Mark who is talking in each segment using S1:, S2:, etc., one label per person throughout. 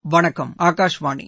S1: வணக்கம் ஆகாஷ்வாணி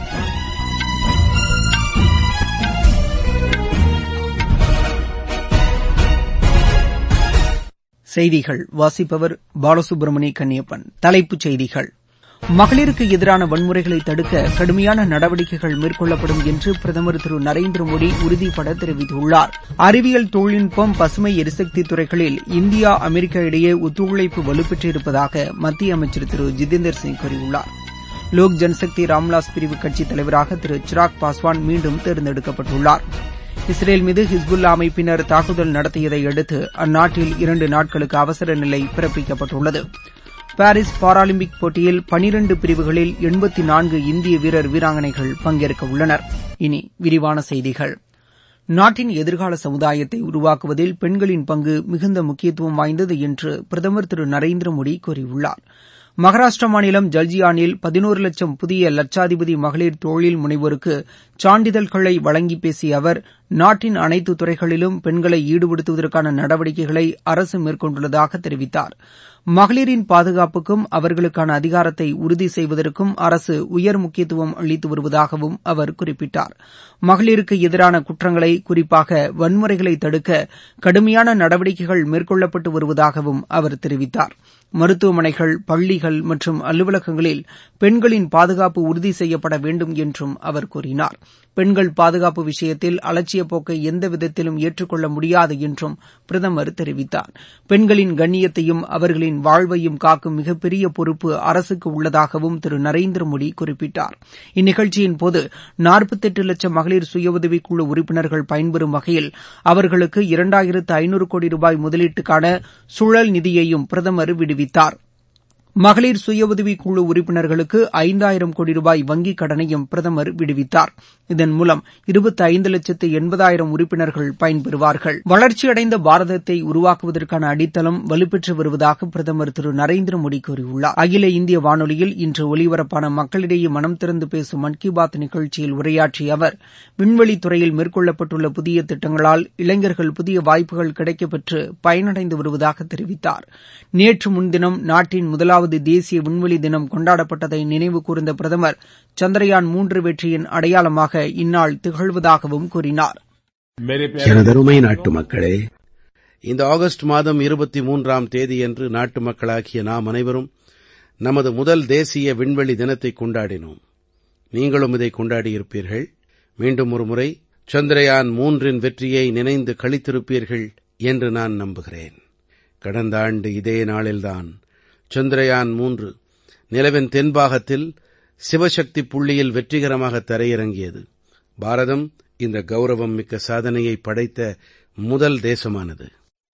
S1: செய்திகள் வாசிப்பவர் பாலசுப்ரமணி கன்னியப்பன் தலைப்புச் செய்திகள் மகளிருக்கு எதிரான வன்முறைகளை தடுக்க கடுமையான நடவடிக்கைகள் மேற்கொள்ளப்படும் என்று பிரதமர் திரு நரேந்திர மோடி உறுதிபட தெரிவித்துள்ளார் அறிவியல் தொழில்நுட்பம் பசுமை எரிசக்தி துறைகளில் இந்தியா அமெரிக்கா இடையே ஒத்துழைப்பு வலுப்பெற்றிருப்பதாக மத்திய அமைச்சர் திரு ஜிதேந்தர் சிங் கூறியுள்ளார் லோக் ஜன்சக்தி ராம்விலாஸ் பிரிவு கட்சித் தலைவராக திரு சிராக் பாஸ்வான் மீண்டும் தேர்ந்தெடுக்கப்பட்டுள்ளார் இஸ்ரேல் மீது ஹிஸ்புல்லா அமைப்பினர் தாக்குதல் நடத்தியதை அடுத்து அந்நாட்டில் இரண்டு நாட்களுக்கு அவசர நிலை பிறப்பிக்கப்பட்டுள்ளது பாரிஸ் பாராலிம்பிக் போட்டியில் பனிரண்டு பிரிவுகளில் எண்பத்தி நான்கு இந்திய வீரர் வீராங்கனைகள் பங்கேற்க உள்ளனர் இனி விரிவான செய்திகள் நாட்டின் எதிர்கால சமுதாயத்தை உருவாக்குவதில் பெண்களின் பங்கு மிகுந்த முக்கியத்துவம் வாய்ந்தது என்று பிரதமர் திரு நரேந்திர மோடி கூறியுள்ளார் மகாராஷ்டிரா மாநிலம் ஜல்ஜியானில் பதினோரு லட்சம் புதிய லட்சாதிபதி மகளிர் தொழில் முனைவோருக்கு சான்றிதழ்களை வழங்கி பேசிய அவர் நாட்டின் அனைத்து துறைகளிலும் பெண்களை ஈடுபடுத்துவதற்கான நடவடிக்கைகளை அரசு மேற்கொண்டுள்ளதாக தெரிவித்தார் மகளிரின் பாதுகாப்புக்கும் அவர்களுக்கான அதிகாரத்தை உறுதி செய்வதற்கும் அரசு உயர் முக்கியத்துவம் அளித்து வருவதாகவும் அவர் குறிப்பிட்டார் மகளிருக்கு எதிரான குற்றங்களை குறிப்பாக வன்முறைகளை தடுக்க கடுமையான நடவடிக்கைகள் மேற்கொள்ளப்பட்டு வருவதாகவும் அவர் தெரிவித்தார் மருத்துவமனைகள் பள்ளிகள் மற்றும் அலுவலகங்களில் பெண்களின் பாதுகாப்பு உறுதி செய்யப்பட வேண்டும் என்றும் அவர் கூறினார் பெண்கள் பாதுகாப்பு விஷயத்தில் அலட்சிய போக்கை எந்த விதத்திலும் ஏற்றுக்கொள்ள முடியாது என்றும் பிரதமர் தெரிவித்தார் பெண்களின் கண்ணியத்தையும் அவர்களின் வாழ்வையும் காக்கும் மிகப்பெரிய பொறுப்பு அரசுக்கு உள்ளதாகவும் திரு நரேந்திர மோடி குறிப்பிட்டார் இந்நிகழ்ச்சியின் போது நாற்பத்தெட்டு லட்சம் மகளிர் சுய உதவிக்குழு உறுப்பினர்கள் பயன்பெறும் வகையில் அவர்களுக்கு இரண்டாயிரத்து ஐநூறு கோடி ரூபாய் முதலீட்டுக்கான சுழல் நிதியையும் பிரதமர் விடுவித்தார் மகளிர் சுய உதவிக்குழு உறுப்பினர்களுக்கு ஐந்தாயிரம் கோடி ரூபாய் வங்கிக் கடனையும் பிரதமர் விடுவித்தார் இதன் மூலம் இருபத்தி ஐந்து லட்சத்து எண்பதாயிரம் உறுப்பினர்கள் பயன்பெறுவார்கள் வளர்ச்சியடைந்த பாரதத்தை உருவாக்குவதற்கான அடித்தளம் வலுப்பெற்று வருவதாக பிரதமர் திரு நரேந்திர மோடி கூறியுள்ளார் அகில இந்திய வானொலியில் இன்று ஒலிபரப்பான மக்களிடையே மனம் திறந்து பேசும் மன் கி பாத் நிகழ்ச்சியில் உரையாற்றிய அவர் விண்வெளித் துறையில் மேற்கொள்ளப்பட்டுள்ள புதிய திட்டங்களால் இளைஞர்கள் புதிய வாய்ப்புகள் கிடைக்கப்பெற்று பயனடைந்து வருவதாக தெரிவித்தார் நேற்று முன்தினம் நாட்டின் முதலாவது தேசிய விண்வெளி தினம் கொண்டாடப்பட்டதை நினைவு கூர்ந்த பிரதமர் சந்திரயான் மூன்று வெற்றியின் அடையாளமாக இந்நாள் திகழ்வதாகவும் கூறினார்
S2: எனதருமை நாட்டு மக்களே இந்த ஆகஸ்ட் மாதம் இருபத்தி மூன்றாம் தேதியன்று நாட்டு மக்களாகிய நாம் அனைவரும் நமது முதல் தேசிய விண்வெளி தினத்தை கொண்டாடினோம் நீங்களும் இதை கொண்டாடியிருப்பீர்கள் மீண்டும் ஒருமுறை சந்திரயான் மூன்றின் வெற்றியை நினைந்து களித்திருப்பீர்கள் என்று நான் நம்புகிறேன் கடந்த ஆண்டு இதே நாளில்தான் சந்திரயான் மூன்று நிலவின் தென்பாகத்தில் சிவசக்தி புள்ளியில் வெற்றிகரமாக தரையிறங்கியது பாரதம் இந்த கௌரவம் மிக்க சாதனையை படைத்த முதல் தேசமானது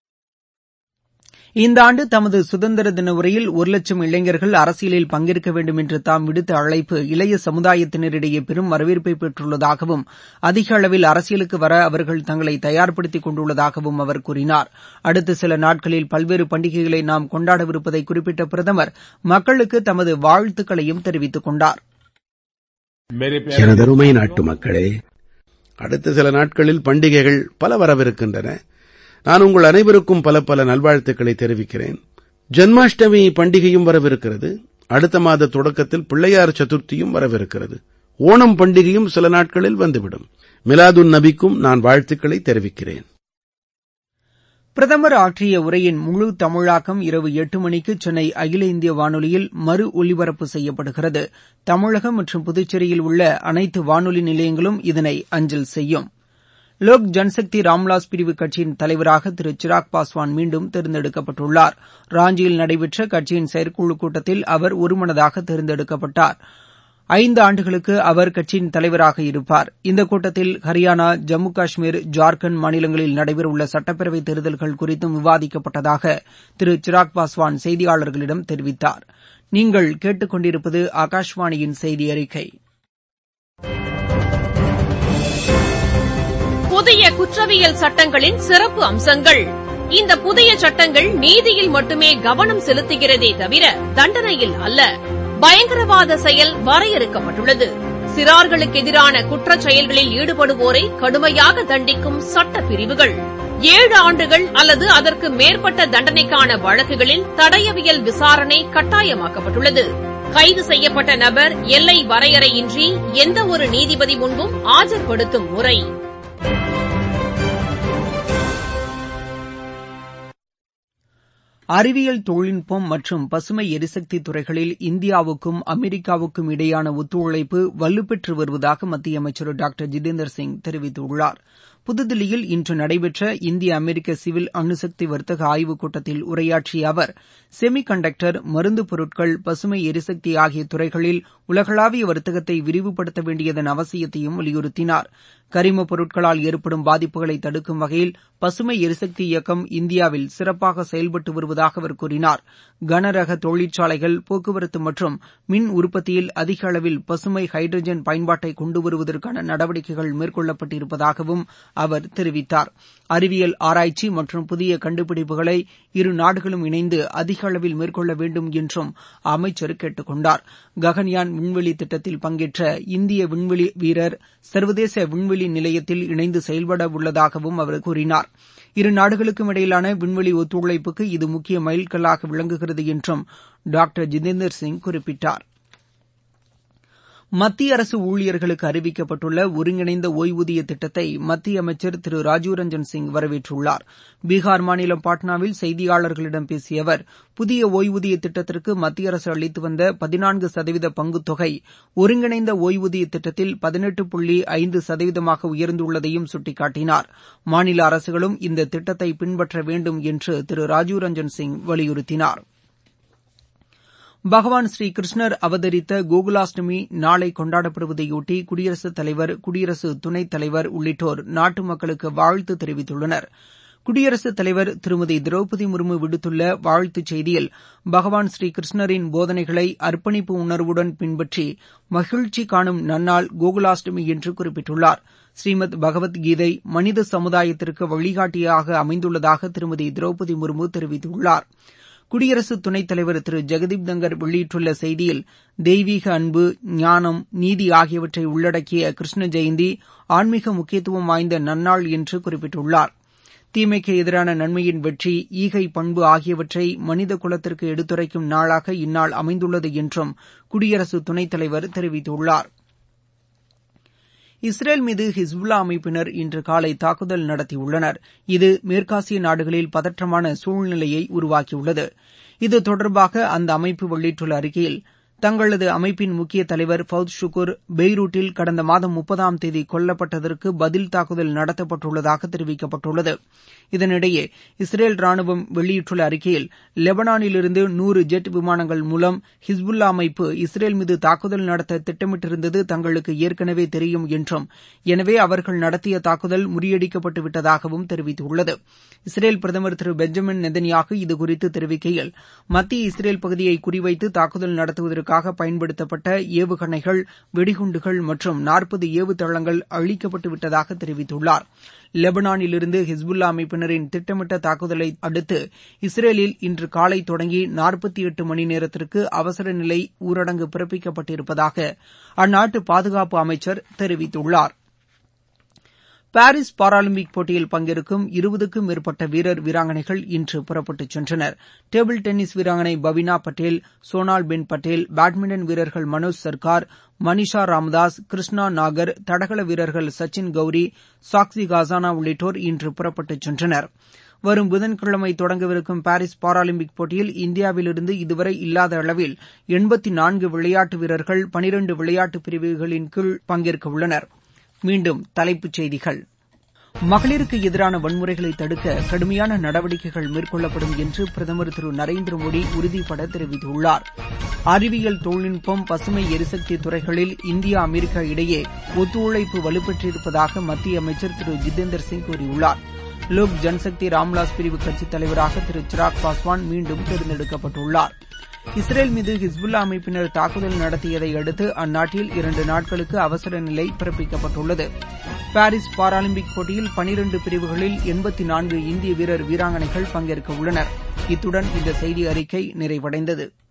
S1: இந்த ஆண்டு தமது சுதந்திர தின உரையில் ஒரு லட்சம் இளைஞர்கள் அரசியலில் பங்கேற்க வேண்டும் என்று தாம் விடுத்த அழைப்பு இளைய சமுதாயத்தினரிடையே பெரும் வரவேற்பை பெற்றுள்ளதாகவும் அதிக அளவில் அரசியலுக்கு வர அவர்கள் தங்களை தயார்படுத்திக் கொண்டுள்ளதாகவும் அவர் கூறினார் அடுத்த சில நாட்களில் பல்வேறு பண்டிகைகளை நாம் கொண்டாடவிருப்பதை குறிப்பிட்ட பிரதமர் மக்களுக்கு தமது வாழ்த்துக்களையும் தெரிவித்துக் கொண்டார்
S2: எனதருமை நாட்டு மக்களே அடுத்த சில நாட்களில் பண்டிகைகள் பல வரவிருக்கின்றன நான் உங்கள் அனைவருக்கும் பல பல நல்வாழ்த்துக்களை தெரிவிக்கிறேன் ஜன்மாஷ்டமி பண்டிகையும் வரவிருக்கிறது அடுத்த மாத தொடக்கத்தில் பிள்ளையார் சதுர்த்தியும் வரவிருக்கிறது ஓணம் பண்டிகையும் சில நாட்களில் வந்துவிடும் மிலாதுன் நபிக்கும் நான் வாழ்த்துக்களை தெரிவிக்கிறேன்
S1: பிரதமர் ஆற்றிய உரையின் முழு தமிழாக்கம் இரவு எட்டு மணிக்கு சென்னை அகில இந்திய வானொலியில் மறு ஒலிபரப்பு செய்யப்படுகிறது தமிழகம் மற்றும் புதுச்சேரியில் உள்ள அனைத்து வானொலி நிலையங்களும் இதனை அஞ்சல் செய்யும் லோக் ஜன்சக்தி ராம்விலாஸ் பிரிவு கட்சியின் தலைவராக திரு சிராக் பாஸ்வான் மீண்டும் தேர்ந்தெடுக்கப்பட்டுள்ளார் ராஞ்சியில் நடைபெற்ற கட்சியின் செயற்குழு கூட்டத்தில் அவர் ஒருமனதாக தேர்ந்தெடுக்கப்பட்டார் ஐந்து ஆண்டுகளுக்கு அவர் கட்சியின் தலைவராக இருப்பார் இந்த கூட்டத்தில் ஹரியானா ஜம்மு காஷ்மீர் ஜார்க்கண்ட் மாநிலங்களில் நடைபெறவுள்ள சட்டப்பேரவைத் தேர்தல்கள் குறித்தும் விவாதிக்கப்பட்டதாக திரு சிராக் பாஸ்வான் செய்தியாளர்களிடம் தெரிவித்தார் நீங்கள் கேட்டுக்கொண்டிருப்பது ஆகாஷ்வாணியின் செய்தி அறிக்கை
S3: புதிய குற்றவியல் சட்டங்களின் சிறப்பு அம்சங்கள் இந்த புதிய சட்டங்கள் நீதியில் மட்டுமே கவனம் செலுத்துகிறதே தவிர தண்டனையில் அல்ல பயங்கரவாத செயல் வரையறுக்கப்பட்டுள்ளது சிறார்களுக்கு எதிரான குற்றச் செயல்களில் ஈடுபடுவோரை கடுமையாக தண்டிக்கும் சட்ட பிரிவுகள் ஏழு ஆண்டுகள் அல்லது அதற்கு மேற்பட்ட தண்டனைக்கான வழக்குகளில் தடயவியல் விசாரணை கட்டாயமாக்கப்பட்டுள்ளது கைது செய்யப்பட்ட நபர் எல்லை வரையறையின்றி எந்தவொரு நீதிபதி முன்பும் ஆஜர்படுத்தும் முறை
S1: அறிவியல் தொழில்நுட்பம் மற்றும் பசுமை எரிசக்தி துறைகளில் இந்தியாவுக்கும் அமெரிக்காவுக்கும் இடையேயான ஒத்துழைப்பு வலுப்பெற்று வருவதாக மத்திய அமைச்சர் டாக்டர் ஜிதேந்தர் சிங் தெரிவித்துள்ளார் புதுதில்லியில் இன்று நடைபெற்ற இந்திய அமெரிக்க சிவில் அணுசக்தி வர்த்தக ஆய்வுக் கூட்டத்தில் உரையாற்றிய அவர் செமி கண்டக்டர் மருந்து பொருட்கள் பசுமை எரிசக்தி ஆகிய துறைகளில் உலகளாவிய வர்த்தகத்தை விரிவுபடுத்த வேண்டியதன் அவசியத்தையும் வலியுறுத்தினார் கரிமப் பொருட்களால் ஏற்படும் பாதிப்புகளை தடுக்கும் வகையில் பசுமை எரிசக்தி இயக்கம் இந்தியாவில் சிறப்பாக செயல்பட்டு வருவதாக அவர் கூறினார் கனரக தொழிற்சாலைகள் போக்குவரத்து மற்றும் மின் உற்பத்தியில் அதிக அளவில் பசுமை ஹைட்ரஜன் பயன்பாட்டை கொண்டு வருவதற்கான நடவடிக்கைகள் மேற்கொள்ளப்பட்டிருப்பதாகவும் அவர் தெரிவித்தார் அறிவியல் ஆராய்ச்சி மற்றும் புதிய கண்டுபிடிப்புகளை இரு நாடுகளும் இணைந்து அதிக அளவில் மேற்கொள்ள வேண்டும் என்றும் அமைச்சர் கேட்டுக் கொண்டார் ககன்யான் விண்வெளி திட்டத்தில் பங்கேற்ற இந்திய விண்வெளி வீரர் சர்வதேச விண்வெளி நிலையத்தில் இணைந்து செயல்பட உள்ளதாகவும் அவர் கூறினார் இரு நாடுகளுக்கும் இடையிலான விண்வெளி ஒத்துழைப்புக்கு இது முக்கிய மைல்கல்லாக விளங்குகிறது என்றும் டாக்டர் ஜிதேந்தர் சிங் குறிப்பிட்டார் மத்திய அரசு ஊழியர்களுக்கு அறிவிக்கப்பட்டுள்ள ஒருங்கிணைந்த ஒய்வூதிய திட்டத்தை மத்திய அமைச்சர் திரு ராஜீவ் ரஞ்சன் சிங் வரவேற்றுள்ளார் பீகார் மாநிலம் பாட்னாவில் செய்தியாளர்களிடம் பேசிய அவர் புதிய ஒய்வூதிய திட்டத்திற்கு மத்திய அரசு அளித்து வந்த பதினான்கு சதவீத பங்குத்தொகை ஒருங்கிணைந்த ஒய்வூதிய திட்டத்தில் பதினெட்டு புள்ளி ஐந்து சதவீதமாக உயர்ந்துள்ளதையும் சுட்டிக்காட்டினார் மாநில அரசுகளும் இந்த திட்டத்தை பின்பற்ற வேண்டும் என்று திரு ராஜீவ் ரஞ்சன் சிங் வலியுறுத்தினாா் பகவான் ஸ்ரீ கிருஷ்ணர் அவதரித்த கோகுலாஷ்டமி நாளை கொண்டாடப்படுவதையொட்டி குடியரசுத் தலைவர் குடியரசு துணைத் தலைவர் உள்ளிட்டோர் நாட்டு மக்களுக்கு வாழ்த்து தெரிவித்துள்ளனர் குடியரசுத் தலைவர் திருமதி திரௌபதி முர்மு விடுத்துள்ள வாழ்த்துச் செய்தியில் பகவான் ஸ்ரீ கிருஷ்ணரின் போதனைகளை அர்ப்பணிப்பு உணர்வுடன் பின்பற்றி மகிழ்ச்சி காணும் நன்னாள் கோகுலாஷ்டமி என்று குறிப்பிட்டுள்ளார் ஸ்ரீமத் பகவத்கீதை மனித சமுதாயத்திற்கு வழிகாட்டியாக அமைந்துள்ளதாக திருமதி திரௌபதி முர்மு தெரிவித்துள்ளாா் குடியரசு துணைத் தலைவர் திரு ஜெகதீப் தங்கர் வெளியிட்டுள்ள செய்தியில் தெய்வீக அன்பு ஞானம் நீதி ஆகியவற்றை உள்ளடக்கிய கிருஷ்ண ஜெயந்தி ஆன்மீக முக்கியத்துவம் வாய்ந்த நன்னாள் என்று குறிப்பிட்டுள்ளார் தீமைக்கு எதிரான நன்மையின் வெற்றி ஈகை பண்பு ஆகியவற்றை மனித குலத்திற்கு எடுத்துரைக்கும் நாளாக இந்நாள் அமைந்துள்ளது என்றும் குடியரசு துணைத் தலைவர் தெரிவித்துள்ளார் இஸ்ரேல் மீது ஹிஸ்புல்லா அமைப்பினர் இன்று காலை தாக்குதல் நடத்தியுள்ளனர் இது மேற்காசிய நாடுகளில் பதற்றமான சூழ்நிலையை உருவாக்கியுள்ளது இது தொடர்பாக அந்த அமைப்பு வெளியிட்டுள்ள அறிக்கையில் தங்களது அமைப்பின் முக்கிய தலைவர் ஃபவுத் ஷுகூர் பெய்ரூட்டில் கடந்த மாதம் முப்பதாம் தேதி கொல்லப்பட்டதற்கு பதில் தாக்குதல் நடத்தப்பட்டுள்ளதாக தெரிவிக்கப்பட்டுள்ளது இதனிடையே இஸ்ரேல் ராணுவம் வெளியிட்டுள்ள அறிக்கையில் லெபனானிலிருந்து நூறு ஜெட் விமானங்கள் மூலம் ஹிஸ்புல்லா அமைப்பு இஸ்ரேல் மீது தாக்குதல் நடத்த திட்டமிட்டிருந்தது தங்களுக்கு ஏற்கனவே தெரியும் என்றும் எனவே அவர்கள் நடத்திய தாக்குதல் முறியடிக்கப்பட்டு விட்டதாகவும் தெரிவித்துள்ளது இஸ்ரேல் பிரதமர் திரு பெஞ்சமின் நெதன்யாகு இதுகுறித்து தெரிவிக்கையில் மத்திய இஸ்ரேல் பகுதியை குறிவைத்து தாக்குதல் நடத்துவதற்கு அதற்காக பயன்படுத்தப்பட்ட ஏவுகணைகள் வெடிகுண்டுகள் மற்றும் நாற்பது ஏவுதளங்கள் அழிக்கப்பட்டு விட்டதாக தெரிவித்துள்ளார் லெபனானிலிருந்து ஹிஸ்புல்லா அமைப்பினரின் திட்டமிட்ட தாக்குதலை அடுத்து இஸ்ரேலில் இன்று காலை தொடங்கி நாற்பத்தி எட்டு மணி நேரத்திற்கு அவசர நிலை ஊரடங்கு பிறப்பிக்கப்பட்டிருப்பதாக அந்நாட்டு பாதுகாப்பு அமைச்சர் தெரிவித்துள்ளார் பாரிஸ் பாராலிம்பிக் போட்டியில் பங்கேற்கும் இருபதுக்கும் மேற்பட்ட வீரர் வீராங்கனைகள் இன்று புறப்பட்டுச் சென்றனர் டேபிள் டென்னிஸ் வீராங்கனை பவினா பட்டேல் சோனால் பென் பட்டேல் பேட்மிண்டன் வீரர்கள் மனோஜ் சர்கார் மனிஷா ராமதாஸ் கிருஷ்ணா நாகர் தடகள வீரர்கள் சச்சின் கௌரி சாக்சி காசானா உள்ளிட்டோர் இன்று புறப்பட்டுச் சென்றனர் வரும் புதன்கிழமை தொடங்கவிருக்கும் பாரிஸ் பாராலிம்பிக் போட்டியில் இந்தியாவிலிருந்து இதுவரை இல்லாத அளவில் எண்பத்தி நான்கு விளையாட்டு வீரர்கள் பனிரண்டு விளையாட்டு பிரிவுகளின் கீழ் பங்கேற்க உள்ளனர் மீண்டும் தலைப்புச் செய்திகள் மகளிருக்கு எதிரான வன்முறைகளை தடுக்க கடுமையான நடவடிக்கைகள் மேற்கொள்ளப்படும் என்று பிரதமர் திரு நரேந்திர மோடி உறுதிபட தெரிவித்துள்ளார் அறிவியல் தொழில்நுட்பம் பசுமை எரிசக்தி துறைகளில் இந்தியா அமெரிக்கா இடையே ஒத்துழைப்பு வலுப்பெற்றிருப்பதாக மத்திய அமைச்சர் திரு ஜிதேந்தர் சிங் கூறியுள்ளார் லோக் ஜன்சக்தி ராம்விலாஸ் பிரிவு கட்சித் தலைவராக திரு சிராக் பாஸ்வான் மீண்டும் தேர்ந்தெடுக்கப்பட்டுள்ளார் இஸ்ரேல் மீது ஹிஸ்புல்லா அமைப்பினர் தாக்குதல் நடத்தியதை அடுத்து அந்நாட்டில் இரண்டு நாட்களுக்கு அவசர நிலை பிறப்பிக்கப்பட்டுள்ளது பாரிஸ் பாராலிம்பிக் போட்டியில் பனிரண்டு பிரிவுகளில் எண்பத்தி நான்கு இந்திய வீரர் வீராங்கனைகள் பங்கேற்க உள்ளனர் இத்துடன் இந்த செய்தி அறிக்கை நிறைவடைந்தது